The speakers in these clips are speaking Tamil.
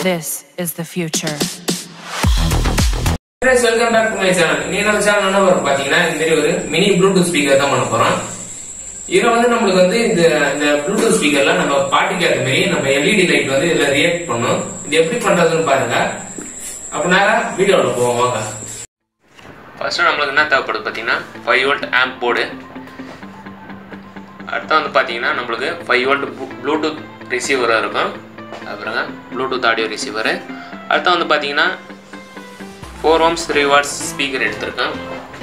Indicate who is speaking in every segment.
Speaker 1: This is the future.
Speaker 2: Friends welcome back to my channel நீ நம்ம சேனல் என்ன வரும் பாத்தீங்கன்னா இந்த மாதிரி ஒரு மினி ப்ளூடூத் ஸ்பீக்கர் தான் பண்ண போறோம் இதுல வந்து நம்மளுக்கு வந்து இந்த இந்த ப்ளூடூத் ஸ்பீக்கர்ல நம்ம பாட்டுக்கு ஏற்ற மாதிரி நம்ம எல்இடி லைட் வந்து இதுல ரியாக்ட் பண்ணும் இது எப்படி பண்றதுன்னு பாருங்க அப்ப நேரா வீடியோல போவோம் வாங்க ஃபர்ஸ்ட் நம்மளுக்கு என்ன தேவைப்படுது பாத்தீங்கன்னா ஃபைவ் வோல்ட் ஆம்ப் போர்டு அடுத்து வந்து பாத்தீங்கன்னா நம்மளுக்கு ஃபைவ் வோல்ட் ப்ளூடூத் ரிசீவர் இருக்கும் அப்புறங்க ப்ளூடூத் ஆடியோ ரிசீவர் அடுத்து வந்து பாத்தீங்கன்னா four ohms three watts speaker எடுத்திருக்கேன்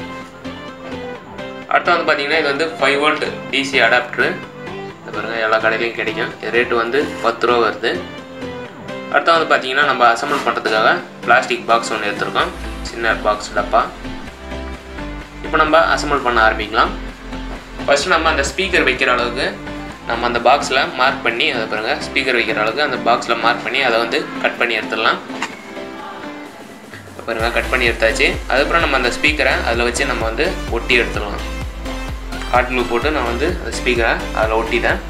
Speaker 2: அடுத்து வந்து பார்த்தீங்கன்னா இது வந்து ஃபைவ் வோல்ட் டிசி அடாப்டரு இது பாருங்க எல்லா கடையிலையும் கிடைக்கும் இது ரேட்டு வந்து பத்து ரூபா வருது அடுத்து வந்து பார்த்தீங்கன்னா நம்ம அசம்பிள் பண்ணுறதுக்காக பிளாஸ்டிக் பாக்ஸ் ஒன்று எடுத்திருக்கோம் சின்ன பாக்ஸ் டப்பா இப்போ நம்ம அசம்பிள் பண்ண ஆரம்பிக்கலாம் ஃபஸ்ட்டு நம்ம அந்த ஸ்பீக்கர் வைக்கிற அளவுக்கு நம்ம அந்த பாக்ஸில் மார்க் பண்ணி அதை பாருங்க ஸ்பீக்கர் வைக்கிற அளவுக்கு அந்த பாக்ஸில் மார்க் பண்ணி அதை வந்து கட் பண்ணி எடுத்துடலாம் பாருங்க கட் பண்ணி எடுத்தாச்சு அதுக்கப்புறம் நம்ம அந்த ஸ்பீக்கரை அதில் வச்சு நம்ம வந்து ஒட்டி எடுத்துடலாம் ஹாட் க்ளூ போட்டு நான் வந்து அந்த ஸ்பீக்கரை அதில் ஒட்டிட்டேன்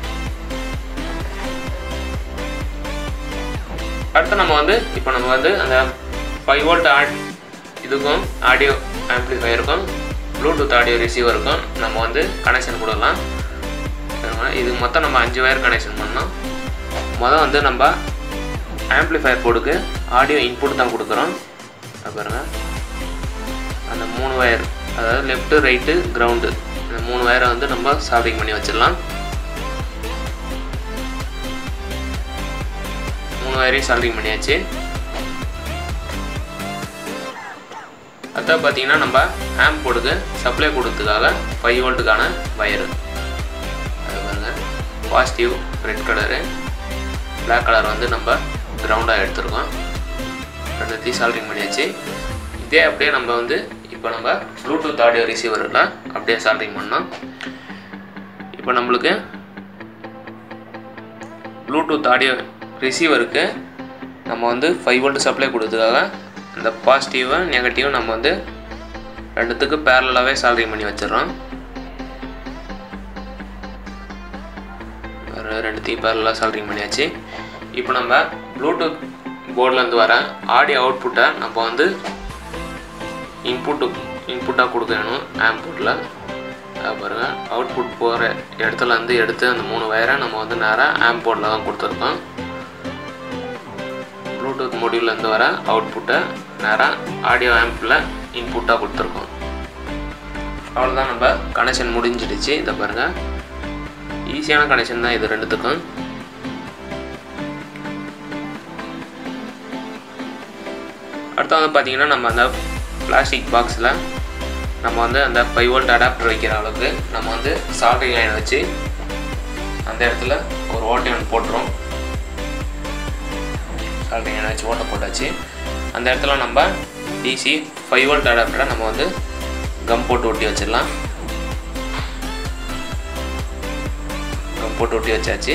Speaker 2: அடுத்து நம்ம வந்து இப்போ நம்ம வந்து அந்த ஃபைவ் வோல்ட் ஆட் இதுக்கும் ஆடியோ ஆம்ப்ளிஃபையருக்கும் ப்ளூடூத் ஆடியோ ரிசீவருக்கும் நம்ம வந்து கனெக்ஷன் கொடுக்கலாம் இது மொத்தம் நம்ம அஞ்சு வயர் கனெக்ஷன் பண்ணோம் மொதல் வந்து நம்ம ஆம்ப்ளிஃபையர் போர்டுக்கு ஆடியோ இன்புட் தான் கொடுக்குறோம் பாருங்க அந்த மூணு வயர் அதாவது லெஃப்ட்டு ரைட்டு கிரவுண்டு இந்த மூணு வயரை வந்து நம்ம சால்டிங் பண்ணி வச்சிடலாம் மூணு வயரையும் சால்டிங் பண்ணியாச்சு அதான் பார்த்தீங்கன்னா நம்ம ஆம்ப் போர்டுக்கு சப்ளை கொடுத்ததுக்காக ஃபைவ் வோல்ட்டுக்கான வயரு அது பாருங்க positive red colour black colour வந்து நம்ம கிரவுண்டாக எடுத்துருக்கோம் ரெண்டுத்தையும் சால்ட்ரிங் பண்ணியாச்சு இதே அப்படியே நம்ம வந்து இப்போ நம்ம ப்ளூடூத் ஆடியோ ரிசீவரில் அப்படியே சால்ட்ரிங் பண்ணோம் இப்போ நம்மளுக்கு ப்ளூடூத் ஆடியோ ரிசீவருக்கு நம்ம வந்து ஃபைவ் வோல்ட் சப்ளை கொடுத்ததுக்காக அந்த பாசிட்டிவும் நெகட்டிவும் நம்ம வந்து ரெண்டுத்துக்கு பேரலாகவே சால்ட்ரிங் பண்ணி வச்சிடறோம் ரெண்டுத்தையும் பேரலாக சால்ட்ரிங் பண்ணியாச்சு இப்போ நம்ம ப்ளூடூத் போர்ட்லேருந்து வர ஆடியோ அவுட்புட்டை நம்ம வந்து இன்புட்டு இன்புட்டாக கொடுக்கணும் ஆம்புட்டில் பாருங்கள் அவுட்புட் போகிற இடத்துலேருந்து எடுத்து அந்த மூணு வயரை நம்ம வந்து நேராக ஆம்ப் போர்டில் தான் கொடுத்துருக்கோம் ப்ளூடூத் மொடியூல்லேருந்து வர அவுட்புட்டை நேராக ஆடியோ ஆம்பில் இன்புட்டாக கொடுத்துருக்கோம் அவ்வளோதான் நம்ம கனெக்ஷன் முடிஞ்சிடுச்சு இதை பாருங்கள் ஈஸியான கனெக்ஷன் தான் இது ரெண்டுத்துக்கும் அடுத்து வந்து பார்த்தீங்கன்னா நம்ம அந்த பிளாஸ்டிக் பாக்ஸில் நம்ம வந்து அந்த ஃபைவ் வோல்ட் அடாப்டர் வைக்கிற அளவுக்கு நம்ம வந்து சால்ட்ரிங் லைன் வச்சு அந்த இடத்துல ஒரு ஓட்டை ஒன்று போட்டுரும் சால்ட்ரிங் லைன் வச்சு ஓட்டை போட்டாச்சு அந்த இடத்துல நம்ம டிசி ஃபைவ் வோல்ட் அடாப்டரை நம்ம வந்து கம் போட்டு ஒட்டி வச்சிடலாம் கம் போட்டு ஒட்டி வச்சாச்சு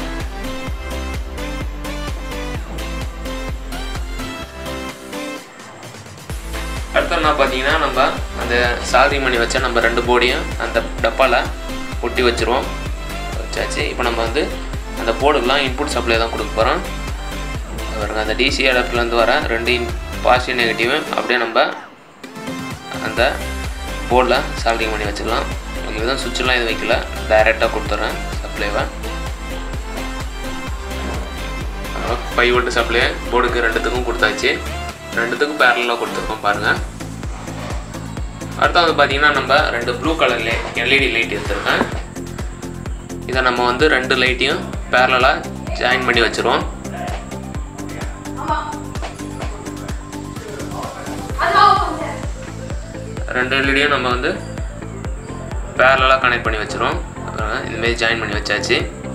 Speaker 2: அடுத்து என்ன பார்த்தீங்கன்னா நம்ம அந்த சாதி மணி வச்ச நம்ம ரெண்டு போர்டையும் அந்த டப்பாவில் ஒட்டி வச்சுருவோம் வச்சாச்சு இப்போ நம்ம வந்து அந்த போர்டுக்கெலாம் இன்புட் சப்ளை தான் கொடுக்க போகிறோம் பாருங்க அந்த டிசி அடாப்டர்லேருந்து வர ரெண்டு இன் பாசிட்டிவ் நெகட்டிவும் அப்படியே நம்ம அந்த போர்டில் சால்டிங் பண்ணி வச்சிடலாம் இதுதான் சுவிட்செலாம் எதுவும் வைக்கல டைரெக்டாக கொடுத்துட்றேன் சப்ளைவை ஃபைவ் வோல்ட் சப்ளை போர்டுக்கு ரெண்டுத்துக்கும் கொடுத்தாச்சு ரெண்டுத்துக்கும் பேரலாக கொடுத்துருக்கோம் பாருங்கள் அடுத்து வந்து பார்த்தீங்கன்னா நம்ம ரெண்டு ப்ளூ கலர் எல்இடி லைட் எடுத்துருக்கேன் இதை நம்ம வந்து ரெண்டு லைட்டையும் பேரலாக ஜாயின் பண்ணி வச்சுருவோம் ரெண்டு எல்இடியும் நம்ம வந்து பேரலாக கனெக்ட் பண்ணி வச்சுருவோம் இதுமாரி ஜாயின் பண்ணி வச்சாச்சு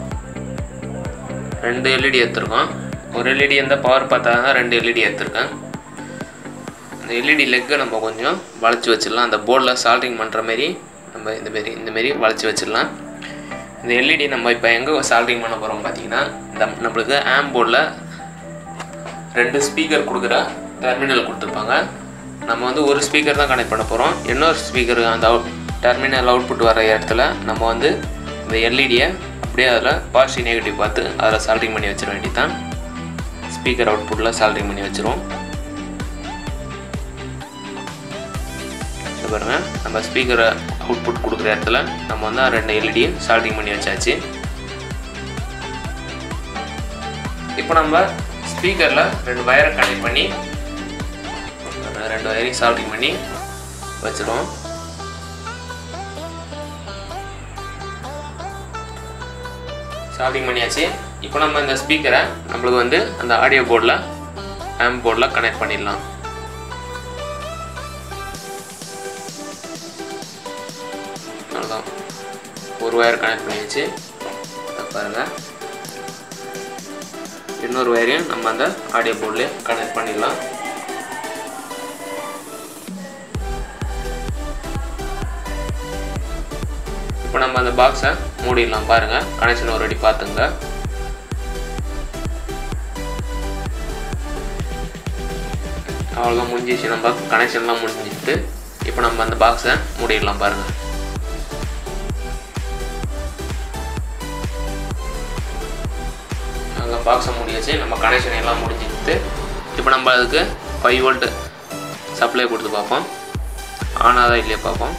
Speaker 2: ரெண்டு எல்இடி எடுத்துருக்கோம் ஒரு எல்இடி எந்த பவர் பார்த்தா தான் ரெண்டு எல்இடி எடுத்திருக்கேன் அந்த எல்இடி லெக்கை நம்ம கொஞ்சம் வளைச்சி வச்சிடலாம் அந்த போர்டில் சால்ட்ரிங் பண்ணுற மாரி நம்ம இந்தமாரி இந்தமாரி வளைச்சி வச்சிடலாம் இந்த எல்இடி நம்ம இப்போ எங்கே சால்ட்ரிங் பண்ண போகிறோம் பார்த்தீங்கன்னா இந்த நம்மளுக்கு ஆம் போர்டில் ரெண்டு ஸ்பீக்கர் கொடுக்குற டெர்மினல் கொடுத்துருப்பாங்க நம்ம வந்து ஒரு ஸ்பீக்கர் தான் கனெக்ட் பண்ண போகிறோம் இன்னொரு ஸ்பீக்கர் அந்த அவுட் டெர்மினல் அவுட்புட் வர இடத்துல நம்ம வந்து இந்த எல்இடியை அப்படியே அதில் பாசிட்டிவ் நெகட்டிவ் பார்த்து அதில் சால்ட்ரிங் பண்ணி வச்சிட வேண்டியது தான் ஸ்பீக்கர் அவுட்புட்டில் சால்ட்ரிங் பண்ணி வச்சுருவோம் இது பாருங்க நம்ம ஸ்பீக்கரை அவுட்புட் கொடுக்குற இடத்துல நம்ம வந்து ரெண்டு எல்இடியும் சால்ட்ரிங் பண்ணி வச்சாச்சு இப்போ நம்ம ஸ்பீக்கரில் ரெண்டு வயரை கனெக்ட் பண்ணி ரெண்டு வயரையும் சால்ட்ரிங் பண்ணி வச்சிருவோம் சால்டிங் பண்ணியாச்சு இப்போ நம்ம இந்த ஸ்பீக்கரை நம்மளுக்கு வந்து அந்த ஆடியோ போர்டில் ஆம் போர்டில் கனெக்ட் பண்ணிடலாம் அவ்வளோதான் ஒரு ஒயர் கனெக்ட் பண்ணியாச்சு இதை பாருங்கள் இன்னொரு ஒயரையும் நம்ம அந்த ஆடியோ போர்ட்லேயே கனெக்ட் பண்ணிடலாம் இப்போ நம்ம அந்த பாக்ஸை மூடிடலாம் பாருங்கள் கனெக்ஷன் ஒரு ரெடி பார்த்துங்க அவ்வளோதான் முடிஞ்சிச்சு நம்ம கனெக்ஷன்லாம் முடிஞ்சிட்டு இப்போ நம்ம அந்த பாக்ஸை மூடிடலாம் பாருங்கள் அங்கே பாக்ஸை முடியாச்சு நம்ம கனெக்ஷன் எல்லாம் முடிஞ்சிட்டு இப்போ நம்ம அதுக்கு ஃபைவ் வோல்ட்டு சப்ளை கொடுத்து பார்ப்போம் ஆனாதான் இல்லையா பார்ப்போம்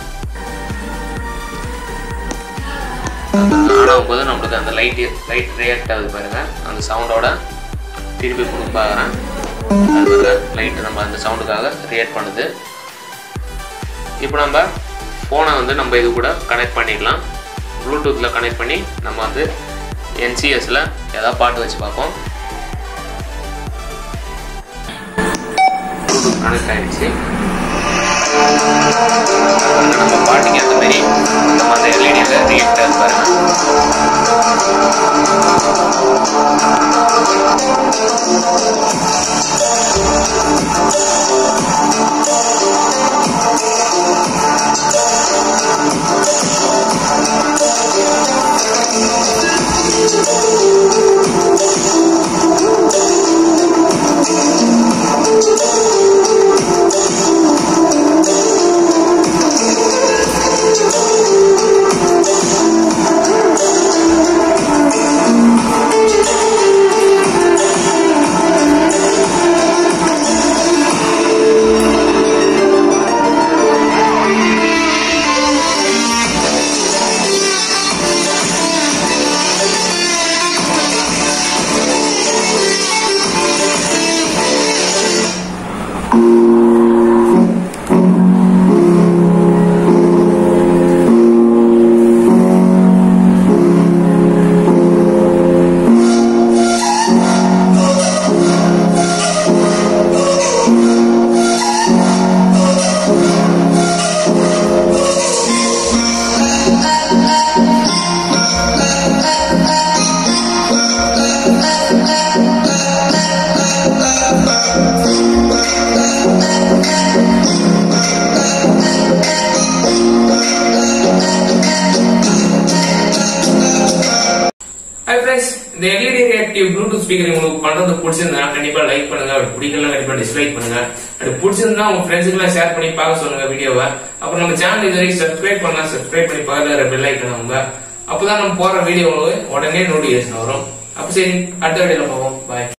Speaker 2: ஆனாகும் போது நம்மளுக்கு அந்த லைட் லைட் ரியாக்ட் ஆகுது பாருங்க அந்த சவுண்டோட திருப்பி கொடுக்க பார்க்குறேன் அது பாருங்க லைட் நம்ம அந்த சவுண்டுக்காக ரியாக்ட் பண்ணுது இப்போ நம்ம ஃபோனை வந்து நம்ம இது கூட கனெக்ட் பண்ணிடலாம் ப்ளூடூத்தில் கனெக்ட் பண்ணி நம்ம வந்து என்சிஎஸில் ஏதாவது பாட்டு வச்சு பார்ப்போம் ப்ளூடூத் கனெக்ட் ஆகிடுச்சு நம்ம பாட்டுக்கு ஏற்ற மாதிரி நம்ம அந்த எல்இடியில் ரியாக்ட் ஆகுது பாருங்க ஹாய் ஃப்ரெண்ட்ஸ் இந்த எல்இடி ரியாக்டிவ் ப்ளூடூத் ஸ்பீக்கர் உங்களுக்கு பண்றது பிடிச்சிருந்தா கண்டிப்பா லைக் பண்ணுங்க அப்படி பிடிக்கல கண்டிப்பா டிஸ்லைக் பண்ணுங்க அப்படி பிடிச்சிருந்தா உங்க ஃப்ரெண்ட்ஸுக்கு ஷேர் பண்ணி பார்க்க சொல்லுங்க வீடியோவை அப்புறம் நம்ம சேனல் இது வரைக்கும் சப்ஸ்கிரைப் பண்ணலாம் சப்ஸ்கிரைப் பண்ணி பக்கத்துல பெல் ஐக்கன் அவங்க அப்பதான் நம்ம போற வீடியோ உடனே நோட்டிபிகேஷன் வரும் அப்ப சரி அடுத்த வீடியோல போவோம் பாய்